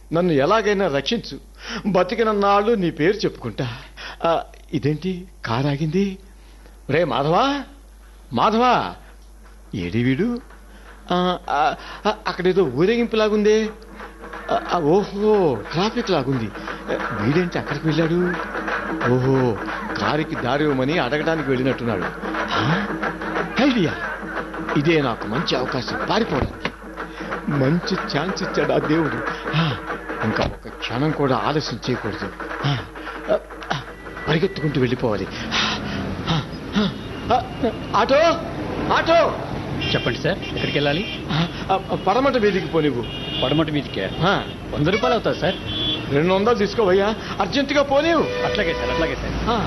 నన్ను ఎలాగైనా రక్షించు బతికిన నాళ్ళు నీ పేరు చెప్పుకుంటా ఆ, ఇదేంటి కారు ఆగింది రే మాధవా మాధవా ఏడి వీడు ఆ, ఆ, ఆ, అక్కడేదో ఊరేగింపులాగుందే ఆ, ఆ, ఓహో ట్రాఫిక్ లాగుంది ఆ, వీడేంటి అక్కడికి వెళ్ళాడు ఓహో కారుకి దారి ఇవ్వమని అడగడానికి వెళ్ళినట్టున్నాడు ఆ, ఐడియా ఇదే నాకు మంచి అవకాశం పారిపోవడానికి మంచి ఛాన్స్ ఇచ్చాడు ఆ దేవుడు ఆ, ఇంకా ఒక క్షణం కూడా ఆలస్యం చేయకూడదు ఆ, ఆ, ఆ, పరిగెత్తుకుంటూ వెళ్ళిపోవాలి ఆ, ఆ, ఆ, ఆటో ఆటో చెప్పండి సార్ ఎక్కడికి వెళ్ళాలి ఆ, ఆ, పడమట వీధికి పో నువ్వు పడమటి మీదికే ఆ, వంద రూపాయలు అవుతుంది సార్ రెండు వందలు తీసుకోవయ్యా అర్జెంటుగా పోలేవు అట్లాగే సార్ అట్లాగే సార్ ఆ.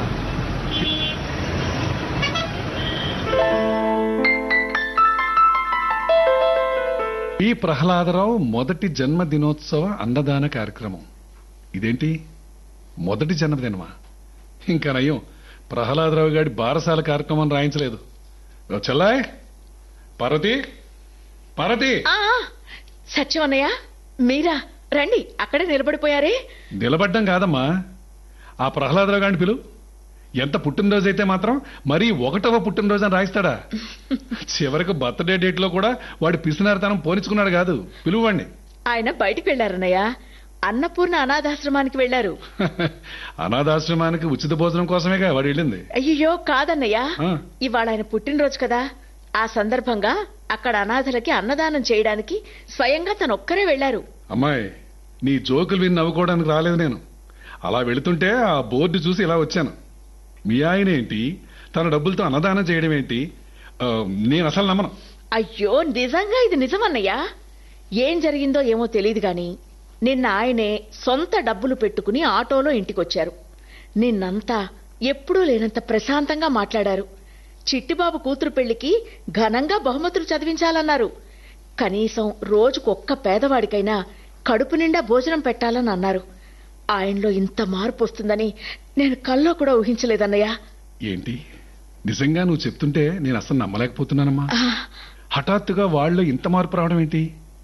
ఈ ప్రహ్లాదరావు మొదటి జన్మదినోత్సవ అన్నదాన కార్యక్రమం ఇదేంటి మొదటి జన్మదినమా ఇంకా నయ్యం ప్రహ్లాదరావు గారి బారసాల కార్యక్రమం రాయించలేదు చెల్లాయ్ పార్వతి పార్వతి ఆ ఆ, సత్యం అన్నయ్య మీరా రండి అక్కడే నిలబడిపోయారే నిలబడ్డం కాదమ్మా ఆ ప్రహ్లాదరావు గారిని పిలు ఎంత పుట్టినరోజు అయితే మాత్రం మరీ ఒకటవ పుట్టినరోజు అని రాయిస్తాడా చివరికి బర్త్డే డేట్ లో కూడా వాడి పిసినారితనం పోనిచ్చుకున్నాడు కాదు పిలువండి ఆయన బయటికి వెళ్లారన్నయ్య అన్నపూర్ణ అనాథాశ్రమానికి వెళ్లారు అనాథాశ్రమానికి ఉచిత భోజనం కోసమేగా వాడు వెళ్ళింది అయ్యో కాదన్నయ్య ఆ. ఇవాళ ఆయన పుట్టినరోజు కదా ఆ సందర్భంగా అక్కడ అనాథలకి అన్నదానం చేయడానికి స్వయంగా తను ఒక్కరే వెళ్లారు అమ్మాయి నీ జోకులు విని నవ్వుకోవడానికి రాలేదు నేను అలా వెళుతుంటే ఆ బోర్డు చూసి ఇలా వచ్చాను మీ ఆయన ఏంటి తన డబ్బులతో అన్నదానం చేయడం ఏంటి ఆ, నేను అసలు నమ్మను అయ్యో నిజంగా ఇది నిజమన్నయ్యా ఏం జరిగిందో ఏమో తెలియదు గాని నిన్న ఆయనే సొంత డబ్బులు పెట్టుకుని ఆటోలో ఇంటికొచ్చారు నిన్నంతా ఎప్పుడూ లేనంత ప్రశాంతంగా మాట్లాడారు చిట్టిబాబు కూతురు పెళ్లికి ఘనంగా బహుమతులు చదివించాలన్నారు కనీసం రోజుకొక్క పేదవాడికైనా కడుపు నిండా భోజనం పెట్టాలని అన్నారు ఆయనలో ఇంత మార్పు వస్తుందని నేను కల్లో కూడా ఊహించలేదన్నయ్యా ఏంటి నిజంగా నువ్వు చెప్తుంటే నేను అసలు నమ్మలేకపోతున్నానమ్మా ఆ, హఠాత్తుగా వాళ్ళు ఇంత మార్పు రావడం ఏంటి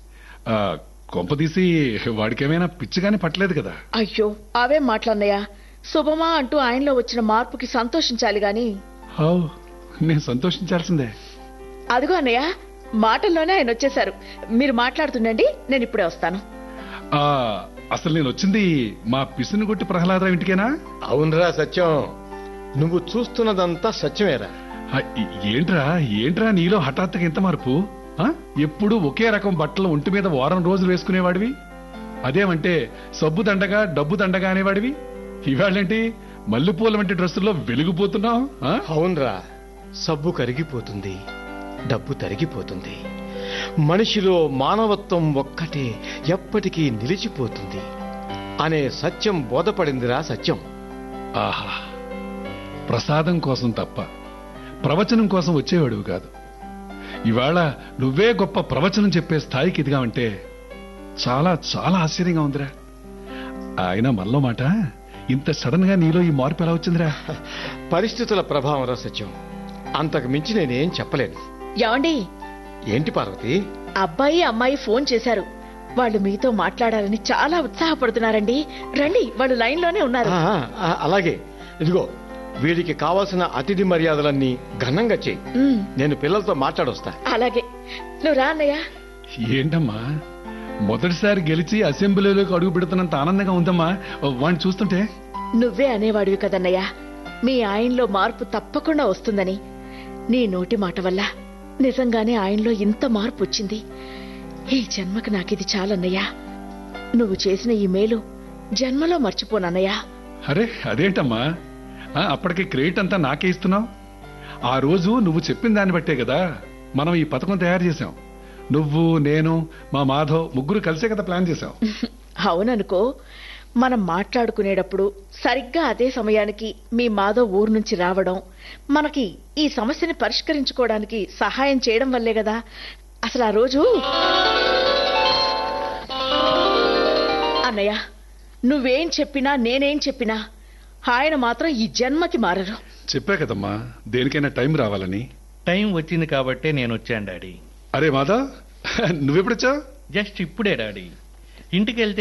ఆ, కొంపదీసి వాడికేమైనా పిచ్చిగానే పట్టలేదు కదా అయ్యో అవే మాటలన్నయ్యా శుభమా అంటూ ఆయనలో వచ్చిన మార్పుకి సంతోషించాలి గాని హౌ నేను సంతోషించాల్సిందే అదిగో అన్నయ్య మాటల్లోనే ఆయన వచ్చేశారు మీరు మాట్లాడుతుండండి నేను ఇప్పుడే వస్తాను ఆ, అసలు నేను వచ్చింది మా పిసినుగొట్టి ప్రహ్లాదరావు ఇంటికేనా అవునరా సత్యం నువ్వు చూస్తున్నదంతా సత్యమేరా ఆ, ఈ- ఏంట్రా ఏంట్రా నీలో హఠాత్తుగా ఇంత మార్పు ఆ? ఎప్పుడు ఒకే రకం బట్టలు ఒంటి మీద వారం రోజులు వేసుకునేవాడివి అదేమంటే సబ్బు దండగా డబ్బు దండగా అనేవాడివి ఇవాళేంటి మల్లెపూల వంటి డ్రెస్సుల్లో వెలిగిపోతున్నావు ఆ? అవునరా సబ్బు కరిగిపోతుంది డబ్బు తరిగిపోతుంది మనిషిలో మానవత్వం ఒక్కటే ఎప్పటికీ నిలిచిపోతుంది అనే సత్యం బోధపడిందిరా సత్యం ఆహా ప్రసాదం కోసం తప్ప ప్రవచనం కోసం వచ్చేవాడివి కాదు ఇవాళ నువ్వే గొప్ప ప్రవచనం చెప్పే స్థాయికి ఎదిగావంటే చాలా చాలా ఆశ్చర్యంగా ఉందిరా ఆయన మల్లో మాట ఇంత సడన్ గా నీలో ఈ మార్పు ఎలా వచ్చిందిరా పరిస్థితుల ప్రభావం రా సత్యం అంతకు మించి నేనేం చెప్పలేను ఏమండి ఏంటి పార్వతి అబ్బాయి అమ్మాయి ఫోన్ చేశారు వాళ్ళు మీతో మాట్లాడాలని చాలా ఉత్సాహపడుతున్నారండి రండి వాళ్ళు లైన్లోనే ఉన్నారు ఆ, ఆ, అలాగే ఇదిగో వీడికి కావాల్సిన అతిథి మర్యాదలన్నీ ఘనంగా చేయి ఉమ్, నేను పిల్లలతో మాట్లాడొస్తా అలాగే నువ్వు రా అన్నయ్య ఏంటమ్మా మొదటిసారి గెలిచి అసెంబ్లీలోకి అడుగు పెడుతున్నంత ఆనందంగా ఉందమ్మా వాడిని చూస్తుంటే నువ్వే అనేవాడివి కదన్నయ్య మీ ఆయనలో మార్పు తప్పకుండా వస్తుందని నీ నోటి మాట వల్ల నిజంగానే ఆయనలో ఇంత మార్పు వచ్చింది ఈ జన్మకు నాకిది చాలన్నయ్యా నువ్వు చేసిన ఈ మేలు జన్మలో మర్చిపోనన్నయ్యా అరే అదేంటమ్మా ఆ, అప్పటికి క్రెడిట్ అంతా నాకే ఇస్తున్నావు ఆ రోజు నువ్వు చెప్పిన దాన్ని బట్టే కదా మనం ఈ పథకం తయారు చేశాం నువ్వు నేను మా మాధవ్ ముగ్గురు కలిసే కదా ప్లాన్ చేశాం అవుననుకో మనం మాట్లాడుకునేటప్పుడు సరిగ్గా అదే సమయానికి మీ మాధవ్ ఊరు నుంచి రావడం మనకి ఈ సమస్యని పరిష్కరించుకోవడానికి సహాయం చేయడం వల్లే కదా అసలు ఆ రోజు అన్నయ్య నువ్వేం చెప్పినా నేనేం చెప్పినా ఆయన మాత్రం ఈ జన్మకి మారరు చెప్పా కదమ్మా దేనికైనా టైం రావాలని టైం వచ్చింది కాబట్టే నేను వచ్చాను డాడీ అరే మాధవ్ నువ్వెప్పుడొచ్చావు జస్ట్ ఇప్పుడే డాడీ ఇంటికి వెళ్తే